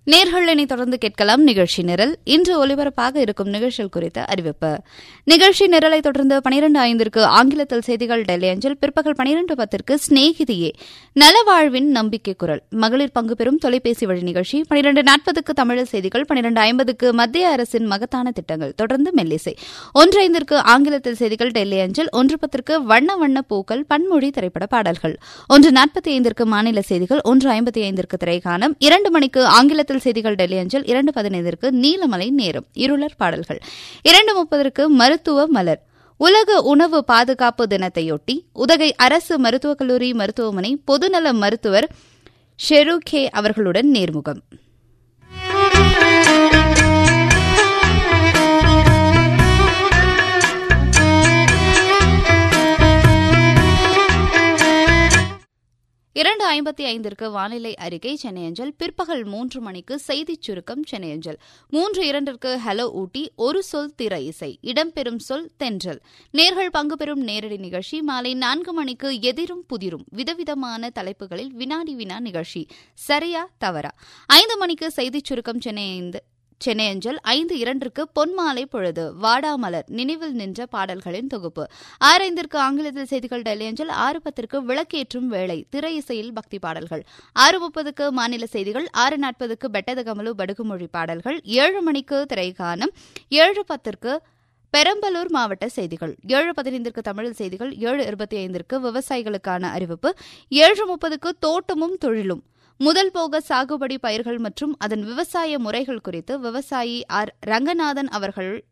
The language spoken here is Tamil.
நேர்களினை தொடர்ந்து கேட்கலாம் நிகழ்ச்சி நிரல் இன்று ஒலிபரப்பாக இருக்கும் நிகழ்ச்சிகள் குறித்த அறிவிப்பு நிகழ்ச்சி நிரலை தொடர்ந்து பனிரெண்டு ஐந்திற்கு ஆங்கிலத்தில் செய்திகள் டெல்லி அஞ்சல் பிற்பகல் பனிரெண்டு பத்திற்கு ஸ்நேகிதியே நலவாழ்வின் நம்பிக்கை குரல் மகளிர் பங்கு பெறும் தொலைபேசி வழி நிகழ்ச்சி பனிரெண்டு நாற்பதுக்கு தமிழர் செய்திகள் பனிரெண்டு ஐம்பதுக்கு மத்திய அரசின் மகத்தான திட்டங்கள் தொடர்ந்து மெல்லிசை ஒன்று ஐந்திற்கு ஆங்கிலத்தில் செய்திகள் டெல்லி அஞ்சல் ஒன்று பத்திற்கு வண்ண வண்ண பூக்கள் பன்மொழி திரைப்பட பாடல்கள் ஒன்று நாற்பத்தி ஐந்திற்கு மாநில செய்திகள் ஒன்று ஐம்பத்தி ஐந்திற்கு திரைக்கானம் இரண்டு மணிக்கு ஆங்கிலத்தில் செய்திகள் டெல்லி அஞ்சல் இரண்டு பதினைந்திற்கு நீலமலை நேரம் இருளர் பாடல்கள் இரண்டு முப்பதற்கு மருத்துவ மலர் உலக உணவு பாதுகாப்பு தினத்தையொட்டி உதகை அரசு மருத்துவக் கல்லூரி மருத்துவமனை பொதுநல மருத்துவர் ஷெருகே அவர்களுடன் நேர்முகம் இரண்டு ஐம்பத்தி ஐந்திற்கு வானிலை அறிக்கை சென்னை அஞ்சல் பிற்பகல் மூன்று மணிக்கு செய்திச் சுருக்கம் சென்னை அஞ்சல் மூன்று இரண்டிற்கு ஹலோ ஊட்டி ஒரு சொல் திரை இசை இடம்பெறும் சொல் தென்றல் நேர்கள் பங்கு பெறும் நேரடி நிகழ்ச்சி மாலை நான்கு மணிக்கு எதிரும் புதிரும் விதவிதமான தலைப்புகளில் வினாடி வினா நிகழ்ச்சி சரியா தவறா ஐந்து மணிக்கு செய்திச் சுருக்கம் சென்னை ஐந்து சென்னை அஞ்சல் ஐந்து இரண்டிற்கு பொன்மாலை பொழுது வாடாமலர் நினைவில் நின்ற பாடல்களின் தொகுப்பு ஆறு ஐந்திற்கு ஆங்கிலத்தில் செய்திகள் டெல்லி அஞ்சல் ஆறு பத்திற்கு விளக்கேற்றும் வேளை திரை இசையில் பக்தி பாடல்கள் ஆறு முப்பதுக்கு மாநில செய்திகள் ஆறு நாற்பதுக்கு பெட்டத கமலு படுகுமொழி பாடல்கள் ஏழு மணிக்கு திரைக்கானம் ஏழு பத்திற்கு பெரம்பலூர் மாவட்ட செய்திகள் ஏழு பதினைந்திற்கு தமிழ் செய்திகள் ஏழு இருபத்தி ஐந்திற்கு விவசாயிகளுக்கான அறிவிப்பு ஏழு முப்பதுக்கு தோட்டமும் தொழிலும் முதல் போக சாகுபடி பயிர்கள் மற்றும் அதன் விவசாய முறைகள் குறித்து விவசாயி ஆர் ரங்கநாதன் அவர்கள்